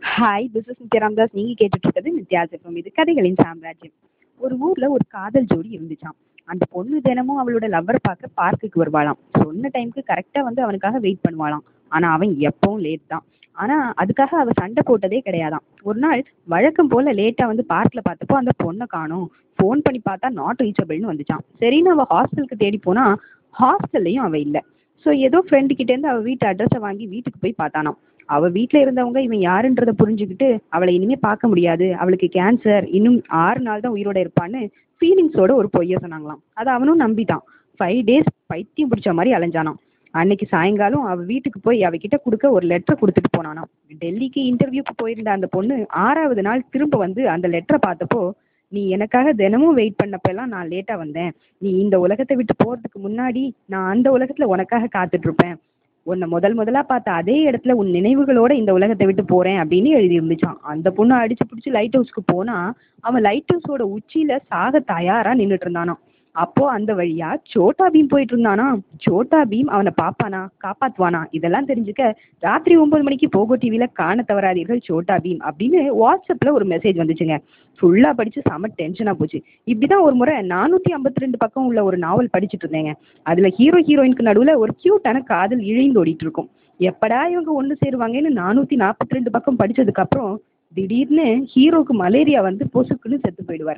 hi this is Nithya Ramdas நீங்கள் கேட்டுட்டு இருக்கிறது நித்யாஸ் எஃப்எம் இது கதைகளின் சாம்ராஜ்யம் ஒரு ஊரில் ஒரு காதல் ஜோடி இருந்துச்சாம் அந்த பொண்ணு தினமும் அவளோட லவ்வர் பார்க்க பார்க்குக்கு வருவாளாம் சொன்ன டைமுக்கு கரெக்டாக வந்து அவனுக்காக வெயிட் பண்ணுவாளாம் ஆனால் அவன் எப்பவும் லேட் தான் ஆனால் அதுக்காக அவள் சண்டை போட்டதே கிடையாதாம் ஒரு நாள் வழக்கம் போல் லேட்டாக வந்து பார்க்கில் பார்த்தப்போ அந்த பொண்ணை காணோம் ஃபோன் பண்ணி பார்த்தா நாட் ரீச்சபிள்னு வந்துச்சான் சரின்னு அவள் ஹாஸ்டலுக்கு தேடி போனால் ஹாஸ்டல்லையும் அவள் இல்லை ஸோ ஏதோ ஃப்ரெண்டு கிட்டேருந்து அவள் வீட்டு அட்ரஸை வாங்கி வீட்டுக்கு போய் பார்த்தானாம் அவள் வீட்டில் இருந்தவங்க இவன் யாருன்றதை புரிஞ்சுக்கிட்டு அவளை இனிமே பார்க்க முடியாது அவளுக்கு கேன்சர் இன்னும் ஆறு நாள் தான் உயிரோட இருப்பான்னு ஃபீலிங்ஸோட ஒரு பொய்யை சொன்னாங்களாம் அதை அவனும் நம்பிட்டான் ஃபைவ் டேஸ் பைத்தியம் பிடிச்ச மாதிரி அலைஞ்சானாம் அன்னைக்கு சாயங்காலம் அவள் வீட்டுக்கு போய் அவகிட்ட கொடுக்க ஒரு லெட்டர் கொடுத்துட்டு போனானாம் டெல்லிக்கு இன்டர்வியூக்கு போயிருந்த அந்த பொண்ணு ஆறாவது நாள் திரும்ப வந்து அந்த லெட்டரை பார்த்தப்போ நீ எனக்காக தினமும் வெயிட் பண்ணப்பெல்லாம் நான் லேட்டாக வந்தேன் நீ இந்த உலகத்தை விட்டு போகிறதுக்கு முன்னாடி நான் அந்த உலகத்தில் உனக்காக காத்துட்டு இருப்பேன் உன்னை முதல் முதலா பார்த்த அதே இடத்துல உன் நினைவுகளோட இந்த உலகத்தை விட்டு போறேன் அப்படின்னு எழுதி இருந்துச்சான் அந்த பொண்ணு அடிச்சு பிடிச்சி லைட் ஹவுஸ்க்கு போனா அவன் லைட் ஹவுஸோட உச்சியில சாக தயாரா நின்றுட்டு இருந்தானாம் அப்போ அந்த வழியா சோட்டா பீம் போயிட்டு இருந்தானா சோட்டா பீம் அவனை பாப்பானா காப்பாத்துவானா இதெல்லாம் தெரிஞ்சுக்க ராத்திரி ஒன்பது மணிக்கு போகோ டிவியில காண தவறாதீர்கள் சோட்டா பீம் அப்படின்னு வாட்ஸ்அப்ல ஒரு மெசேஜ் வந்துச்சுங்க ஃபுல்லா படிச்சு செம டென்ஷனா போச்சு இப்படிதான் ஒரு முறை நானூத்தி ஐம்பத்தி ரெண்டு பக்கம் உள்ள ஒரு நாவல் படிச்சுட்டு இருந்தேங்க அதுல ஹீரோ ஹீரோயினுக்கு நடுவுல ஒரு கியூட்டான காதல் இழைந்து ஓடிட்டு இருக்கும் எப்படா இவங்க ஒன்று சேருவாங்கன்னு நானூத்தி நாற்பத்தி ரெண்டு பக்கம் படிச்சதுக்கு அப்புறம் திடீர்னு ஹீரோக்கு மலேரியா வந்து பொசுக்குன்னு செத்து போயிடுவார்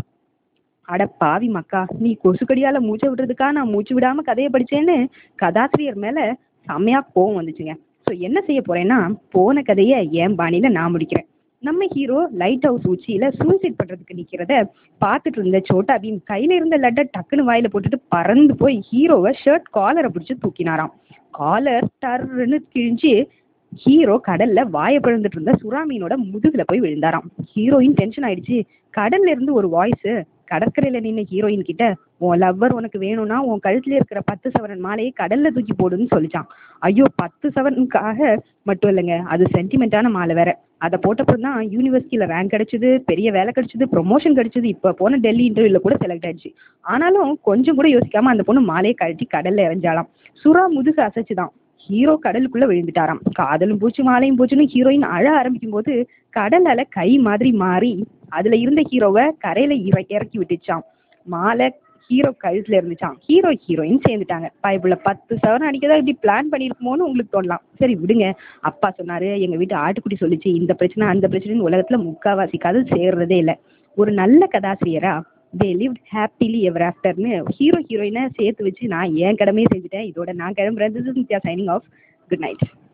அட பாவி மக்கா நீ கொசுக்கடியால மூச்சை விடுறதுக்கா நான் மூச்சு விடாம கதையை படிச்சேன்னு கதாசிரியர் மேல செம்மையா கோவம் வந்துச்சுங்க ஸோ என்ன செய்ய போறேன்னா போன கதையை என் பாணியில நான் முடிக்கிறேன் நம்ம ஹீரோ லைட் ஹவுஸ் உச்சியில சூசைட் பண்றதுக்கு நிக்கிறத பார்த்துட்டு இருந்த சோட்டா பீம் கையில இருந்த லட்டை டக்குன்னு வாயில போட்டுட்டு பறந்து போய் ஹீரோவை ஷர்ட் காலரை பிடிச்சு தூக்கினாராம் காலர் டர்ன்னு கிழிஞ்சு ஹீரோ கடல்ல வாயை பிழந்துட்டு இருந்த சுறா மீனோட முதுகுல போய் விழுந்தாராம் ஹீரோயின் டென்ஷன் ஆயிடுச்சு கடல்ல இருந்து ஒரு வாய்ஸ் கடற்கரையில நின்ன ஹீரோயின் கிட்ட உன் லவ்வர் உனக்கு வேணும்னா உன் கழுத்துல இருக்கிற பத்து சவரன் மாலையை கடல்ல தூக்கி போடுன்னு சொல்லிச்சான் ஐயோ பத்து சவரனுக்காக மட்டும் இல்லைங்க அது சென்டிமெண்டான மாலை வேற அதை போட்டப்போ தான் யூனிவர்சிட்டியில ரேங்க் கிடைச்சது பெரிய வேலை கிடைச்சது ப்ரொமோஷன் கிடைச்சது இப்போ போன டெல்லி இன்டர்வியூல கூட செலக்ட் ஆயிடுச்சு ஆனாலும் கொஞ்சம் கூட யோசிக்காம அந்த பொண்ணு மாலையை கழட்டி கடல்ல இறஞ்சாலாம் சுறா முதுகு அசைச்சுதான் ஹீரோ கடலுக்குள்ள விழுந்துட்டாராம் காதலும் பூச்சி மாலையும் பூச்சுன்னு ஹீரோயின் அழ ஆரம்பிக்கும் போது கடல் அலை கை மாதிரி மாறி அதுல இருந்த ஹீரோவை கரையில இற இறக்கி விட்டுச்சான் மாலை ஹீரோ கழுத்துல இருந்துச்சான் ஹீரோ ஹீரோயின் சேர்ந்துட்டாங்க பைபிள்ல பத்து சவரம் அடிக்கதான் இப்படி பிளான் பண்ணியிருக்குமோன்னு உங்களுக்கு தோணலாம் சரி விடுங்க அப்பா சொன்னாரு எங்க வீட்டு ஆட்டுக்குட்டி சொல்லிச்சு இந்த பிரச்சனை அந்த பிரச்சனைன்னு உலகத்துல முக்காவாசி காதல் சேர்றதே இல்லை ஒரு நல்ல கதாசிரியரா தே லிவ் ஹாப்பிலி எவர் ஆஃப்டர்னு ஹீரோ ஹீரோயினை சேர்த்து வச்சு நான் என் கடமையை செஞ்சுட்டேன் இதோட நான் கிளம்புறேன் this is Nithya signing off good night